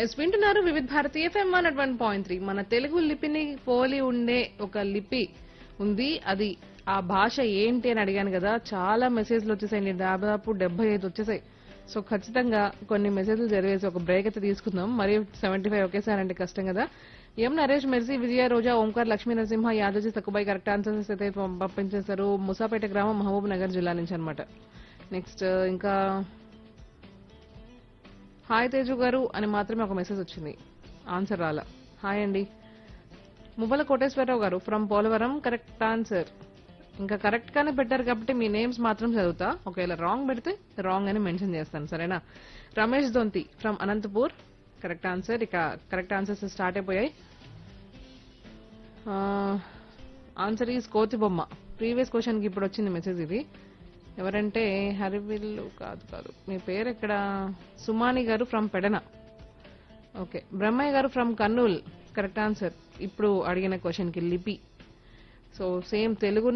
yes వింటున్నారు Vividh Bharati FM one at one point three మన తెలుగు లిపిని పోలి ఉండే ఒక లిపి ఉంది అది ఆ భాష ఏంటి అని అడిగాను కదా చాలా మెసేజ్లు వచ్చేసాయండి దాదాపు డెబ్బై ఐదు వచ్చేసాయి సో ఖచ్చితంగా కొన్ని మెసేజ్లు జరిగేసి ఒక బ్రేక్ అయితే తీసుకుందాం మరి సెవెంటీ ఫైవ్ ఒకేసారి అంటే కష్టం కదా M Naresh Mercy Vijaya Roja Omkar Lakshmi Narasimha Yadavji Sakkubai correct answers అయితే పం- పంపించేశారు ముసాపేట గ్రామం మహబూబ్ నగర్ జిల్లా నుంచి అనమాట నెక్స్ట్ ఇంకా హాయ్ తేజు గారు అని మాత్రమే ఒక మెసేజ్ వచ్చింది ఆన్సర్ రాలా హాయ్ అండి మువ్వల కోటేశ్వరరావు గారు ఫ్రమ్ పోలవరం కరెక్ట్ ఆన్సర్ ఇంకా కరెక్ట్ గానే పెట్టారు కాబట్టి మీ నేమ్స్ మాత్రం చదువుతా ఒకవేళ రాంగ్ పెడితే రాంగ్ అని మెన్షన్ చేస్తాను సరేనా Ramesh Donthi from Anantapur correct answer ఇక కరెక్ట్ ఆన్సర్స్ స్టార్ట్ అయిపోయాయి ఆన్సర్ ఈజ్ కోతి బొమ్మ ప్రీవియస్ క్వశ్చన్ కి ఇప్పుడు వచ్చింది మెసేజ్ ఇది ఎవరంటే హరివిల్లు కాదు కాదు మీ పేరు ఎక్కడ సుమాని గారు ఫ్రమ్ పెడన ఓకే బ్రహ్మయ్య గారు ఫ్రమ్ కర్నూల్ కరెక్ట్ ఆన్సర్ ఇప్పుడు అడిగిన క్వశ్చన్ కి లిపి సో సేమ్ తెలుగు